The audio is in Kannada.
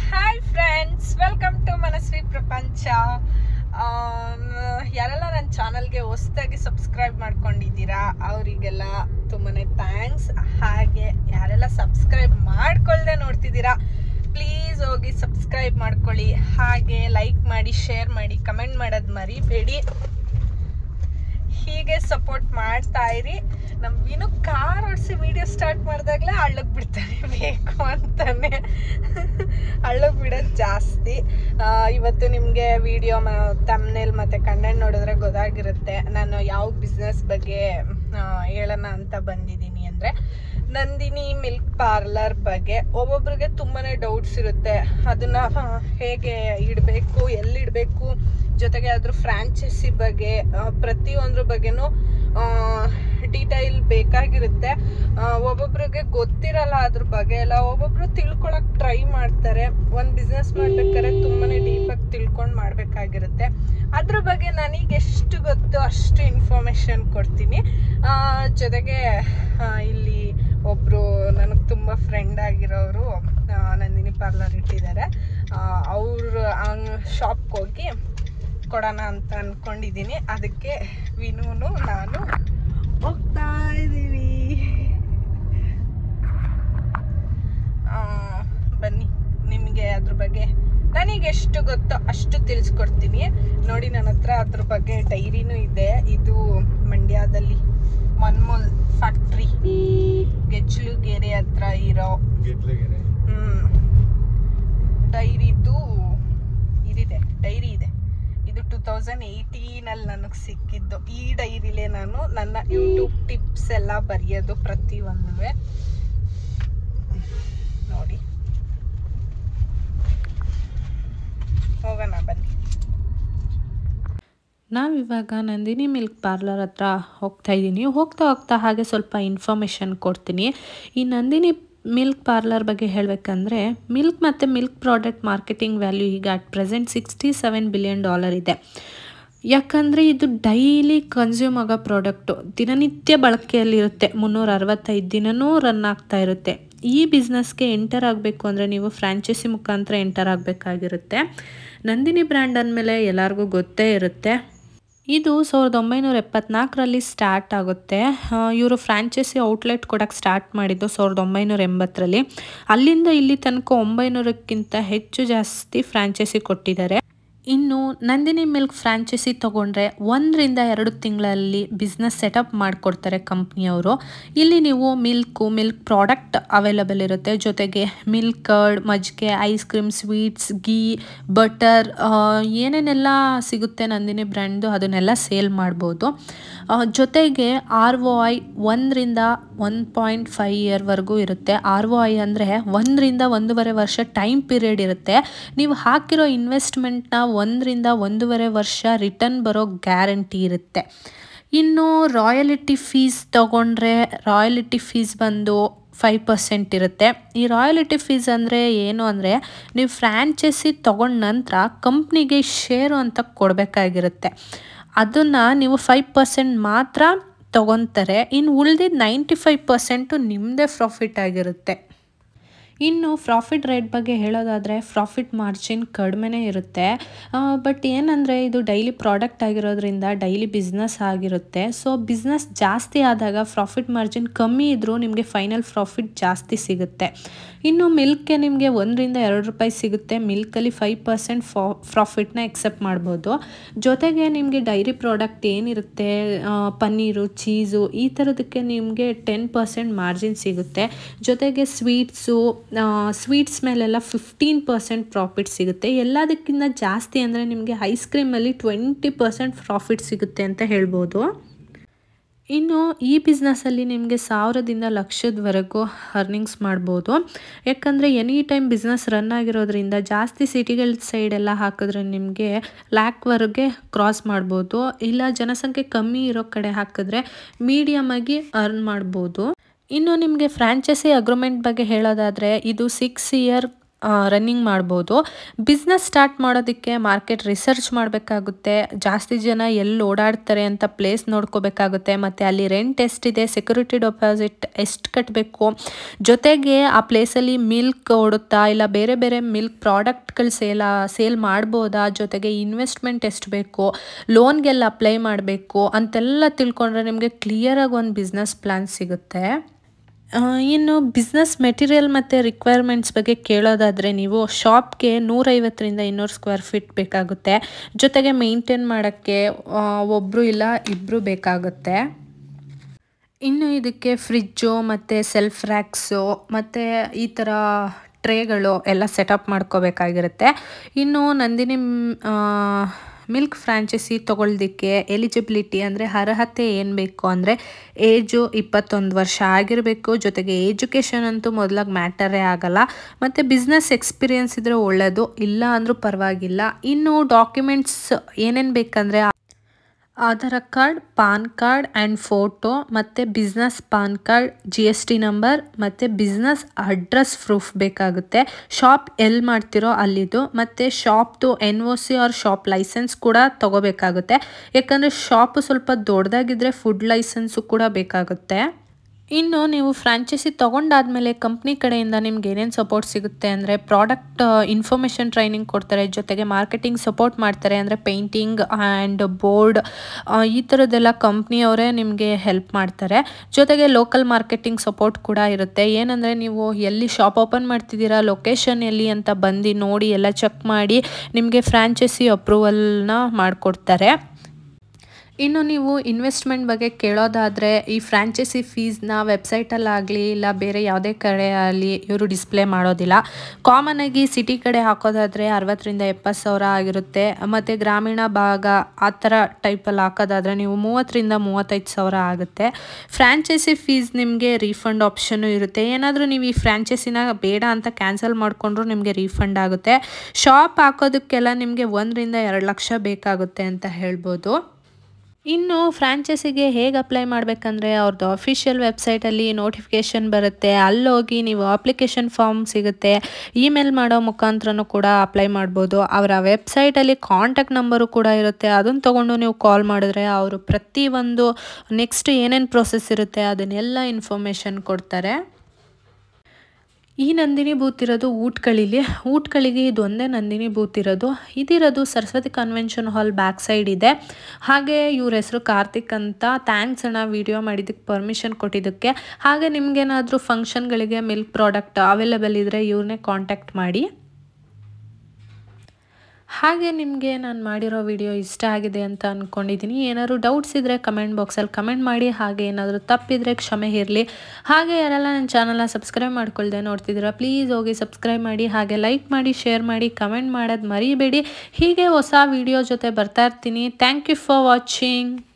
hi friends welcome to Manasvi Prapancha um, ಯಾರೆಲ್ಲ ನನ್ನ ಚಾನಲ್ಗೆ ಹೊಸ್ದಾಗಿ ಸಬ್ಸ್ಕ್ರೈಬ್ ಮಾಡ್ಕೊಂಡಿದ್ದೀರಾ ಅವರಿಗೆಲ್ಲ ತುಂಬಾನೇ ಥ್ಯಾಂಕ್ಸ್ ಹಾಗೆ ಯಾರೆಲ್ಲ ಸಬ್ಸ್ಕ್ರೈಬ್ ಮಾಡ್ಕೊಳ್ದೆ ನೋಡ್ತಿದ್ದೀರಾ ಪ್ಲೀಸ್ ಹೋಗಿ ಸಬ್ಸ್ಕ್ರೈಬ್ ಮಾಡ್ಕೊಳ್ಳಿ ಹಾಗೆ ಲೈಕ್ ಮಾಡಿ ಶೇರ್ ಮಾಡಿ ಕಮೆಂಟ್ ಮಾಡೋದು ಮರಿಬೇಡಿ ಹೀಗೆ ಸಪೋರ್ಟ್ ಮಾಡ್ತಾ ಇರಿ ನಮ್ ಇನ್ನು ಕಾರ್ ಓಡಿಸಿ ವಿಡಿಯೋ ಸ್ಟಾರ್ಟ್ ಮಾಡಿದಾಗಲೇ ಹಳ್ಳಕ್ ಬಿಡ್ತಾನೆ ಬೇಕು ಅಂತಾನೆ ಹಳ್ಳಕ್ ಬಿಡೋದು ಜಾಸ್ತಿ ಆ, ಇವತ್ತು ನಿಮಗೆ ವಿಡಿಯೋ ತಮ್ನೇಲ್ ಮತ್ತು ಕಂಟೆಂಟ್ ನೋಡಿದ್ರೆ ಗೊತ್ತಾಗಿರುತ್ತೆ ನಾನು ಯಾವ ಬಿಸ್ನೆಸ್ ಬಗ್ಗೆ ಆ, ಹೇಳೋಣ ಅಂತ ಬಂದಿದ್ದೀನಿ ಅಂದರೆ ನಂದಿನಿ ಮಿಲ್ಕ್ ಪಾರ್ಲರ್ ಬಗ್ಗೆ ಒಬ್ಬೊಬ್ರಿಗೆ ತುಂಬಾನೇ ಡೌಟ್ಸ್ ಇರುತ್ತೆ ಅದನ್ನ ಆ, ಹೇಗೆ ಇಡಬೇಕು ಎಲ್ಲಿಡಬೇಕು ಜೊತೆಗೆ ಅದ್ರ ಫ್ರಾಂಚೈಸಿ ಬಗ್ಗೆ ಆ, ಪ್ರತಿಯೊಂದ್ರ ಬಗ್ಗೆನೂ ಡೀಟೈಲ್ ಬೇಕಾಗಿರುತ್ತೆ ಆ, ಒಬ್ಬೊಬ್ರಿಗೆ ಗೊತ್ತಿರಲ್ಲ ಅದ್ರ ಬಗ್ಗೆ ಎಲ್ಲ ಒಬ್ಬೊಬ್ರು ತಿಳ್ಕೊಳಕ್ ಟ್ರೈ ಮಾಡ್ತಾರೆ ಒಂದು ಬಿಸ್ನೆಸ್ ಮಾಡ್ಬೇಕಾದ್ರೆ ತುಂಬಾನೇ ಡೀಪಾಗಿ ತಿಳ್ಕೊಂಡು ಮಾಡ್ಬೇಕಾಗಿರುತ್ತೆ ಅದ್ರ ಬಗ್ಗೆ ನನಗೆ ಎಷ್ಟು ಗೊತ್ತೋ ಅಷ್ಟು ಇನ್ಫಾರ್ಮೇಶನ್ ಕೊಡ್ತೀನಿ ಆ, ಜೊತೆಗೆ ಆ, ಇಲ್ಲಿ ಒಬ್ರು ನನಗೆ ತುಂಬ ಫ್ರೆಂಡ್ ಆಗಿರೋರು ಆ, ನಂದಿನಿ ಪಾರ್ಲರ್ ಇಟ್ಟಿದ್ದಾರೆ ಅವರು ಶಾಪ್ಗೆ ಹೋಗಿ ಕೊಡೋಣ ಅಂತ ಅನ್ಕೊಂಡಿದ್ದೀನಿ ಅದಕ್ಕೆ ವಿನೂನು ನಾನು ಹೋಗ್ತಾ ಇದ್ದೀವಿ ಆ, ಬನ್ನಿ ನಿಮಗೆ ಅದ್ರ ಬಗ್ಗೆ ನನಗೆ ಎಷ್ಟು ಗೊತ್ತೋ ಅಷ್ಟು ತಿಳಿಸ್ಕೊಡ್ತೀನಿ ನೋಡಿ ನನ್ನ ಹತ್ರ ಅದ್ರ ಬಗ್ಗೆ ಡೈರಿನೂ ಇದೆ ಇದು ಮಂಡ್ಯದಲ್ಲಿ ಮನ್ಮೂಲ್ ಫ್ಯಾಕ್ಟ್ರಿ ಗೆಜ್ಲುಗೆರೆ ಹತ್ರ ಇರೋ ಗೆಟ್ಲೆಗೆರೆ ಹ್ಮ್ ಡೈರಿದು ಇದಿದೆ ಡೈರಿ ಇದೆ ಇದು ಟೂ ತೌಸಂಡ್ ಏಯ್ಟೀನಲ್ಲಿ ನನಗೆ ಸಿಕ್ಕಿದ್ದು ಈ ಡೈರಿಲೇ ನಾನು ನನ್ನ ಯೂಟ್ಯೂಬ್ ಟಿಪ್ಸ್ ಎಲ್ಲ ಬರೆಯೋದು ಪ್ರತಿಯೊಂದು ನೋಡಿ ಹೋಗೋಣ ಬನ್ನಿ ನಾವಿವಾಗ ನಂದಿನಿ ಮಿಲ್ಕ್ ಪಾರ್ಲರ್ ಹತ್ರ ಹೋಗ್ತಾ ಇದ್ದೀನಿ ಹೋಗ್ತಾ ಹೋಗ್ತಾ ಹಾಗೆ ಸ್ವಲ್ಪ ಇನ್ಫಾರ್ಮೇಷನ್ ಕೊಡ್ತೀನಿ ಈ ನಂದಿನಿ ಮಿಲ್ಕ್ ಪಾರ್ಲರ್ ಬಗ್ಗೆ ಹೇಳಬೇಕಂದ್ರೆ ಮಿಲ್ಕ್ ಮತ್ತು ಮಿಲ್ಕ್ ಪ್ರಾಡಕ್ಟ್ ಮಾರ್ಕೆಟಿಂಗ್ ವ್ಯಾಲ್ಯೂ ಈಗ at present sixty seven billion dollar ಇದೆ ಯಾಕಂದರೆ ಇದು ಡೈಲಿ ಕನ್ಸ್ಯೂಮ್ ಆಗೋ ಪ್ರಾಡಕ್ಟು ದಿನನಿತ್ಯ ಬಳಕೆಯಲ್ಲಿರುತ್ತೆ ಮುನ್ನೂರ ಅರವತ್ತೈದು ದಿನವೂ ರನ್ ಆಗ್ತಾ ಇರುತ್ತೆ ಈ ಬಿಸ್ನೆಸ್ಗೆ ಎಂಟರ್ ಆಗಬೇಕು ಅಂದರೆ ನೀವು ಫ್ರಾಂಚೈಸಿ ಮುಖಾಂತರ ಎಂಟರ್ ಆಗಬೇಕಾಗಿರುತ್ತೆ ನಂದಿನಿ ಬ್ರ್ಯಾಂಡ್ ಅಂದಮೇಲೆ ಎಲ್ಲರಿಗೂ ಗೊತ್ತೇ ಇರುತ್ತೆ ಇದು ಸಾವಿರದ ಒಂಬೈನೂರ ಎಪ್ಪತ್ನಾಲ್ಕರಲ್ಲಿ ಸ್ಟಾರ್ಟ್ ಆಗುತ್ತೆ ಇವರು ಫ್ರಾಂಚೈಸಿ ಔಟ್ಲೆಟ್ ಕೊಡೋಕ್ಕೆ ಸ್ಟಾರ್ಟ್ ಮಾಡಿದ್ದು ಸಾವಿರದ ಒಂಬೈನೂರ ಎಂಬತ್ತರಲ್ಲಿ ಅಲ್ಲಿಂದ ಇಲ್ಲಿ ತನಕ ಒಂಬೈನೂರಕ್ಕಿಂತ ಹೆಚ್ಚು ಜಾಸ್ತಿ ಫ್ರಾಂಚೈಸಿ ಕೊಟ್ಟಿದ್ದಾರೆ ಇನ್ನು ನಂದಿನಿ ಮಿಲ್ಕ್ ಫ್ರಾಂಚೈಸಿ ತೊಗೊಂಡ್ರೆ ಒಂದರಿಂದ ಎರಡು ತಿಂಗಳಲ್ಲಿ ಬಿಸ್ನೆಸ್ ಸೆಟಪ್ ಮಾಡಿಕೊಡ್ತಾರೆ ಕಂಪ್ನಿಯವರು ಇಲ್ಲಿ ನೀವು ಮಿಲ್ಕು ಮಿಲ್ಕ್ ಪ್ರಾಡಕ್ಟ್ ಅವೈಲಬಲ್ ಇರುತ್ತೆ ಜೊತೆಗೆ ಮಿಲ್ಕ್ ಕರ್ಡ್ ಮಜ್ಜಿಗೆ ice cream sweets ghee butter ಏನೇನೆಲ್ಲ ಸಿಗುತ್ತೆ ನಂದಿನಿ ಬ್ರ್ಯಾಂಡ್ದು ಅದನ್ನೆಲ್ಲ ಸೇಲ್ ಮಾಡ್ಬೋದು ಆ, ಜೊತೆಗೆ ಆರ್ ಒ ಐ ಒಂದರಿಂದ ಒನ್ ಪಾಯಿಂಟ್ ಫೈವ್ ಇಯರ್ವರೆಗೂ ಇರುತ್ತೆ ಆರ್ ಒ ಐ ಅಂದರೆ ಒಂದರಿಂದ ಒಂದೂವರೆ ವರ್ಷ ಟೈಮ್ ಪೀರಿಯಡ್ ಇರುತ್ತೆ ನೀವು ಹಾಕಿರೋ ಇನ್ವೆಸ್ಟ್ಮೆಂಟ್ನ ಒಂದರಿಂದ ಒಂದೂವರೆ ವರ್ಷ ರಿಟರ್ನ್ ಬರೋ ಗ್ಯಾರಂಟಿ ಇರುತ್ತೆ ಇನ್ನು ರಾಯಲಿಟಿ ಫೀಸ್ ತಗೊಂಡ್ರೆ ರಾಯಲಿಟಿ ಫೀಸ್ ಬಂದು ಫೈವ್ ಪರ್ಸೆಂಟ್ ಇರುತ್ತೆ ಈ ರಾಯಲಿಟಿ ಫೀಸ್ ಅಂದರೆ ಏನು ಅಂದರೆ ನೀವು ಫ್ರ್ಯಾಂಚೈಸಿ ತಗೊಂಡ ನಂತರ ಕಂಪ್ನಿಗೆ ಶೇರು ಅಂತ ಕೊಡಬೇಕಾಗಿರುತ್ತೆ ಅದನ್ನು ನೀವು ಫೈವ್ ಪರ್ಸೆಂಟ್ ಮಾತ್ರ ತಗೊತಾರೆ ಇನ್ನು ಉಳಿದಿದ್ದು ನೈಂಟಿ ಫೈವ್ ಪರ್ಸೆಂಟು ನಿಮ್ಮದೇ ಪ್ರಾಫಿಟ್ ಆಗಿರುತ್ತೆ ಇನ್ನು ಪ್ರಾಫಿಟ್ ರೇಟ್ ಬಗ್ಗೆ ಹೇಳೋದಾದರೆ ಪ್ರಾಫಿಟ್ ಮಾರ್ಜಿನ್ ಕಡಿಮೆನೇ ಇರುತ್ತೆ ಬಟ್ ಏನಂದರೆ ಇದು ಡೈಲಿ ಪ್ರಾಡಕ್ಟ್ ಆಗಿರೋದ್ರಿಂದ ಡೈಲಿ ಬಿಸ್ನೆಸ್ ಆಗಿರುತ್ತೆ ಸೊ ಬಿಸ್ನೆಸ್ ಜಾಸ್ತಿ ಆದಾಗ ಪ್ರಾಫಿಟ್ ಮಾರ್ಜಿನ್ ಕಮ್ಮಿ ಇದ್ದರೂ ನಿಮಗೆ ಫೈನಲ್ ಪ್ರಾಫಿಟ್ ಜಾಸ್ತಿ ಸಿಗುತ್ತೆ ಇನ್ನು ಮಿಲ್ಕ್ಗೆ ನಿಮಗೆ ಒಂದರಿಂದ ಎರಡು ರೂಪಾಯಿ ಸಿಗುತ್ತೆ ಮಿಲ್ಕಲ್ಲಿ ಫೈವ್ ಪರ್ಸೆಂಟ್ ಫಾ ಪ್ರಾಫಿಟ್ನ ಎಕ್ಸೆಪ್ಟ್ ಮಾಡ್ಬೋದು ಜೊತೆಗೆ ನಿಮಗೆ ಡೈರಿ ಪ್ರಾಡಕ್ಟ್ ಏನಿರುತ್ತೆ ಆ, ಪನ್ನೀರು ಚೀಸು ಈ ಥರದಕ್ಕೆ ನಿಮಗೆ ಟೆನ್ ಪರ್ಸೆಂಟ್ ಮಾರ್ಜಿನ್ ಸಿಗುತ್ತೆ ಜೊತೆಗೆ ಸ್ವೀಟ್ಸು ಸ್ವೀಟ್ಸ್ ಮೇಲೆಲ್ಲ ಫಿಫ್ಟೀನ್ ಪರ್ಸೆಂಟ್ ಪ್ರಾಫಿಟ್ ಸಿಗುತ್ತೆ ಎಲ್ಲದಕ್ಕಿಂತ ಜಾಸ್ತಿ ಅಂದರೆ ನಿಮಗೆ ಐಸ್ ಕ್ರೀಮಲ್ಲಿ ಟ್ವೆಂಟಿ ಪರ್ಸೆಂಟ್ ಪ್ರಾಫಿಟ್ ಸಿಗುತ್ತೆ ಅಂತ ಹೇಳ್ಬೋದು ಇನ್ನು ಈ ಬಿಸ್ನೆಸ್ಸಲ್ಲಿ ನಿಮಗೆ ಸಾವಿರದಿಂದ ಲಕ್ಷದವರೆಗೂ ಅರ್ನಿಂಗ್ಸ್ ಮಾಡ್ಬೋದು ಯಾಕಂದರೆ ಎನಿ ಟೈಮ್ ಬಿಸ್ನೆಸ್ ರನ್ ಆಗಿರೋದ್ರಿಂದ ಜಾಸ್ತಿ ಸಿಟಿಗಳ ಸೈಡೆಲ್ಲ ಹಾಕಿದ್ರೆ ನಿಮಗೆ ಲ್ಯಾಕ್ವರೆಗೆ ಕ್ರಾಸ್ ಮಾಡ್ಬೋದು ಇಲ್ಲ ಜನಸಂಖ್ಯೆ ಕಮ್ಮಿ ಇರೋ ಕಡೆ ಹಾಕಿದ್ರೆ ಮೀಡಿಯಮ್ ಆಗಿ ಅರ್ನ್ ಮಾಡ್ಬೋದು ಇನ್ನು ನಿಮಗೆ ಫ್ರಾಂಚೈಸಿ ಅಗ್ರಿಮೆಂಟ್ ಬಗ್ಗೆ ಹೇಳೋದಾದರೆ ಇದು ಸಿಕ್ಸ್ ಇಯರ್ ರನ್ನಿಂಗ್ ಮಾಡ್ಬೋದು ಬಿಸ್ನೆಸ್ ಸ್ಟಾರ್ಟ್ ಮಾಡೋದಕ್ಕೆ ಮಾರ್ಕೆಟ್ ರಿಸರ್ಚ್ ಮಾಡಬೇಕಾಗುತ್ತೆ ಜಾಸ್ತಿ ಜನ ಎಲ್ಲಿ ಓಡಾಡ್ತಾರೆ ಅಂತ ಪ್ಲೇಸ್ ನೋಡ್ಕೋಬೇಕಾಗುತ್ತೆ ಮತ್ತು ಅಲ್ಲಿ ರೆಂಟ್ ಎಷ್ಟಿದೆ ಸೆಕ್ಯೂರಿಟಿ ಡೆಪಾಸಿಟ್ ಎಷ್ಟು ಕಟ್ಟಬೇಕು ಜೊತೆಗೆ ಆ ಪ್ಲೇಸಲ್ಲಿ ಮಿಲ್ಕ್ ಓಡುತ್ತಾ ಇಲ್ಲ ಬೇರೆ ಬೇರೆ ಮಿಲ್ಕ್ ಪ್ರಾಡಕ್ಟ್ಗಳು ಸೇಲ ಸೇಲ್ ಮಾಡ್ಬೋದಾ ಜೊತೆಗೆ ಇನ್ವೆಸ್ಟ್ಮೆಂಟ್ ಎಷ್ಟು ಬೇಕು ಲೋನ್ಗೆಲ್ಲ ಅಪ್ಲೈ ಮಾಡಬೇಕು ಅಂತೆಲ್ಲ ತಿಳ್ಕೊಂಡ್ರೆ ನಿಮಗೆ ಕ್ಲಿಯರಾಗಿ ಒಂದು ಬಿಸ್ನೆಸ್ ಪ್ಲ್ಯಾನ್ ಸಿಗುತ್ತೆ ಆ, ಇನ್ನು ಬಿಸ್ನೆಸ್ ಮೆಟೀರಿಯಲ್ ಮತ್ತು ರಿಕ್ವೈರ್ಮೆಂಟ್ಸ್ ಬಗ್ಗೆ ಕೇಳೋದಾದರೆ ನೀವು ಶಾಪ್ಗೆ ನೂರೈವತ್ತರಿಂದ ಇನ್ನೂರು ಸ್ಕ್ವೇರ್ ಫೀಟ್ ಬೇಕಾಗುತ್ತೆ ಜೊತೆಗೆ ಮೇಂಟೈನ್ ಮಾಡೋಕ್ಕೆ ಒಬ್ಬರು ಇಲ್ಲ ಇಬ್ಬರು ಬೇಕಾಗುತ್ತೆ ಇನ್ನು ಇದಕ್ಕೆ ಫ್ರಿಜ್ಜು ಮತ್ತು ಸೆಲ್ಫ್ ರ್ಯಾಕ್ಸು ಮತ್ತು ಈ ಥರ ಟ್ರೇಗಳು ಎಲ್ಲ ಸೆಟಪ್ ಮಾಡ್ಕೋಬೇಕಾಗಿರುತ್ತೆ ಇನ್ನು ನಂದಿನಿ ಮಿಲ್ಕ್ ಫ್ರಾಂಚೈಸಿ ತೊಗೊಳ್ದಿಕ್ಕೆ ಎಲಿಜಿಬಿಲಿಟಿ ಅಂದರೆ ಅರ್ಹತೆ ಏನು ಬೇಕು ಅಂದರೆ ಏಜು ಇಪ್ಪತ್ತೊಂದು ವರ್ಷ ಆಗಿರಬೇಕು ಜೊತೆಗೆ ಎಜುಕೇಷನ್ ಅಂತೂ ಮೊದಲಾಗಿ ಮ್ಯಾಟರೇ ಆಗಲ್ಲ ಮತ್ತು ಬಿಸ್ನೆಸ್ ಎಕ್ಸ್ಪೀರಿಯನ್ಸ್ ಇದ್ದರೆ ಒಳ್ಳೆಯದು ಇಲ್ಲ ಅಂದರೂ ಪರವಾಗಿಲ್ಲ ಇನ್ನು ಡಾಕ್ಯುಮೆಂಟ್ಸ್ ಏನೇನು ಬೇಕಂದರೆ Aadhaar card PAN card and photo ಮತ್ತು business PAN card G S T number ಮತ್ತು ಬಿಸ್ನೆಸ್ ಅಡ್ರೆಸ್ ಪ್ರೂಫ್ ಬೇಕಾಗುತ್ತೆ ಶಾಪ್ ಎಲ್ಲಿ ಮಾಡ್ತಿರೋ ಅಲ್ಲಿದು ಮತ್ತು ಶಾಪ್ದು N O C R shop license ಕೂಡ ತಗೋಬೇಕಾಗುತ್ತೆ ಯಾಕಂದರೆ ಶಾಪು ಸ್ವಲ್ಪ ದೊಡ್ಡದಾಗಿದ್ದರೆ ಫುಡ್ ಲೈಸೆನ್ಸು ಕೂಡ ಬೇಕಾಗುತ್ತೆ ಇನ್ನು ನೀವು ಫ್ರಾಂಚೈಸಿ ತೊಗೊಂಡಾದ್ಮೇಲೆ ಕಂಪ್ನಿ ಕಡೆಯಿಂದ ನಿಮ್ಗೆ ಏನೇನು ಸಪೋರ್ಟ್ ಸಿಗುತ್ತೆ ಅಂದರೆ ಪ್ರಾಡಕ್ಟ್ ಇನ್ಫಾರ್ಮೇಷನ್ ಟ್ರೈನಿಂಗ್ ಕೊಡ್ತಾರೆ ಜೊತೆಗೆ ಮಾರ್ಕೆಟಿಂಗ್ ಸಪೋರ್ಟ್ ಮಾಡ್ತಾರೆ ಅಂದರೆ ಪೇಂಟಿಂಗ್ ಆ್ಯಂಡ್ ಬೋರ್ಡ್ ಈ ಥರದ್ದೆಲ್ಲ ಕಂಪ್ನಿಯವರೇ ನಿಮಗೆ ಹೆಲ್ಪ್ ಮಾಡ್ತಾರೆ ಜೊತೆಗೆ ಲೋಕಲ್ ಮಾರ್ಕೆಟಿಂಗ್ ಸಪೋರ್ಟ್ ಕೂಡ ಇರುತ್ತೆ ಏನಂದರೆ ನೀವು ಎಲ್ಲಿ ಶಾಪ್ ಓಪನ್ ಮಾಡ್ತಿದ್ದೀರಾ ಲೊಕೇಶನ್ ಎಲ್ಲಿ ಅಂತ ಬಂದು ನೋಡಿ ಎಲ್ಲ ಚೆಕ್ ಮಾಡಿ ನಿಮಗೆ ಫ್ರಾಂಚೈಸಿ ಅಪ್ರೂವಲ್ನ ಮಾಡಿಕೊಡ್ತಾರೆ ಇನ್ನು ನೀವು ಇನ್ವೆಸ್ಟ್ಮೆಂಟ್ ಬಗ್ಗೆ ಕೇಳೋದಾದರೆ ಈ ಫ್ರಾಂಚೈಸಿ ಫೀಸ್ನ ವೆಬ್ಸೈಟಲ್ಲಾಗಲಿ ಇಲ್ಲ ಬೇರೆ ಯಾವುದೇ ಕಡೆ ಆಗಲಿ ಇವರು ಡಿಸ್ಪ್ಲೇ ಮಾಡೋದಿಲ್ಲ ಕಾಮನ್ ಆಗಿ ಸಿಟಿ ಕಡೆ ಹಾಕೋದಾದರೆ ಅರವತ್ತರಿಂದ ಎಪ್ಪತ್ತು ಸಾವಿರ ಆಗಿರುತ್ತೆ ಮತ್ತು ಗ್ರಾಮೀಣ ಭಾಗ ಆ ಥರ ಟೈಪಲ್ಲಿ ಹಾಕೋದಾದರೆ ನೀವು ಮೂವತ್ತರಿಂದ ಮೂವತ್ತೈದು ಸಾವಿರ ಆಗುತ್ತೆ ಫ್ರಾಂಚೈಸಿ ಫೀಸ್ ನಿಮಗೆ ರೀಫಂಡ್ ಆಪ್ಷನ್ನು ಇರುತ್ತೆ ಏನಾದರೂ ನೀವು ಈ ಫ್ರಾಂಚೈಸಿನ ಬೇಡ ಅಂತ ಕ್ಯಾನ್ಸಲ್ ಮಾಡಿಕೊಂಡ್ರು ನಿಮಗೆ ರೀಫಂಡ್ ಆಗುತ್ತೆ ಶಾಪ್ ಹಾಕೋದಕ್ಕೆಲ್ಲ ನಿಮಗೆ ಒಂದರಿಂದ ಎರಡು ಲಕ್ಷ ಬೇಕಾಗುತ್ತೆ ಅಂತ ಹೇಳ್ಬೋದು ಇನ್ನು ಫ್ರಾಂಚೈಸಿಗೆ ಹೇಗೆ ಅಪ್ಲೈ ಮಾಡಬೇಕಂದ್ರೆ ಅವ್ರದ್ದು ಅಫಿಷಿಯಲ್ ವೆಬ್ಸೈಟಲ್ಲಿ ನೋಟಿಫಿಕೇಷನ್ ಬರುತ್ತೆ ಅಲ್ಲೋಗಿ ನೀವು ಅಪ್ಲಿಕೇಶನ್ ಫಾರ್ಮ್ ಸಿಗುತ್ತೆ ಇಮೇಲ್ ಮಾಡೋ ಮುಖಾಂತರನೂ ಕೂಡ ಅಪ್ಲೈ ಮಾಡ್ಬೋದು ಅವರ ವೆಬ್ಸೈಟಲ್ಲಿ ಕಾಂಟ್ಯಾಕ್ಟ್ ನಂಬರು ಕೂಡ ಇರುತ್ತೆ ಅದನ್ನು ತೊಗೊಂಡು ನೀವು ಕಾಲ್ ಮಾಡಿದ್ರೆ ಅವರು ಪ್ರತಿಯೊಂದು ನೆಕ್ಸ್ಟ್ ಏನೇನು ಪ್ರೊಸೆಸ್ ಇರುತ್ತೆ ಅದನ್ನೆಲ್ಲ ಇನ್ಫಾರ್ಮೇಷನ್ ಕೊಡ್ತಾರೆ ಈ ನಂದಿನಿ ಬೂತ್ ಇರೋದು ಊಟ್ಕಳಿಲಿ ಊಟ್ಕಳಿಗೆ ಇದು ಒಂದೇ ನಂದಿನಿ ಬೂತ್ ಇರೋದು ಇದಿರೋದು Saraswati convention hall back side ಇದೆ ಹಾಗೆ ಇವ್ರ ಹೆಸರು ಕಾರ್ತಿಕ್ ಅಂತ ಥ್ಯಾಂಕ್ಸ್ ಅಣ್ಣ ವಿಡಿಯೋ ಮಾಡಿದ್ದಕ್ಕೆ ಪರ್ಮಿಷನ್ ಕೊಟ್ಟಿದ್ದಕ್ಕೆ ಹಾಗೆ ನಿಮ್ಗೇನಾದರೂ ಫಂಕ್ಷನ್ಗಳಿಗೆ ಮಿಲ್ಕ್ ಪ್ರಾಡಕ್ಟ್ ಅವೈಲೇಬಲ್ ಇದ್ದರೆ ಇವ್ರನ್ನೇ ಕಾಂಟ್ಯಾಕ್ಟ್ ಮಾಡಿ ಹಾಗೆ ನಿಮಗೆ ನಾನು ಮಾಡಿರೋ ವಿಡಿಯೋ ಇಷ್ಟ ಆಗಿದೆ ಅಂತ ಅಂದ್ಕೊಂಡಿದ್ದೀನಿ ಏನಾದರೂ ಡೌಟ್ಸ್ ಇದ್ದರೆ ಕಮೆಂಟ್ ಬಾಕ್ಸಲ್ಲಿ ಕಮೆಂಟ್ ಮಾಡಿ ಹಾಗೆ ಏನಾದರೂ ತಪ್ಪಿದರೆ ಕ್ಷಮೆ ಇರಲಿ ಹಾಗೆ ಯಾರೆಲ್ಲ ನನ್ನ ಚಾನಲ್ನ ಸಬ್ಸ್ಕ್ರೈಬ್ ಮಾಡ್ಕೊಳ್ದೆ ನೋಡ್ತಿದ್ದೀರಾ ಪ್ಲೀಸ್ ಹೋಗಿ ಸಬ್ಸ್ಕ್ರೈಬ್ ಮಾಡಿ ಹಾಗೆ ಲೈಕ್ ಮಾಡಿ ಶೇರ್ ಮಾಡಿ ಕಮೆಂಟ್ ಮಾಡೋದು ಮರಿಬೇಡಿ ಹೀಗೆ ಹೊಸ ವಿಡಿಯೋ ಜೊತೆ ಬರ್ತಾ ಇರ್ತೀನಿ ಥ್ಯಾಂಕ್ ಯು ಫಾರ್ ವಾಚಿಂಗ್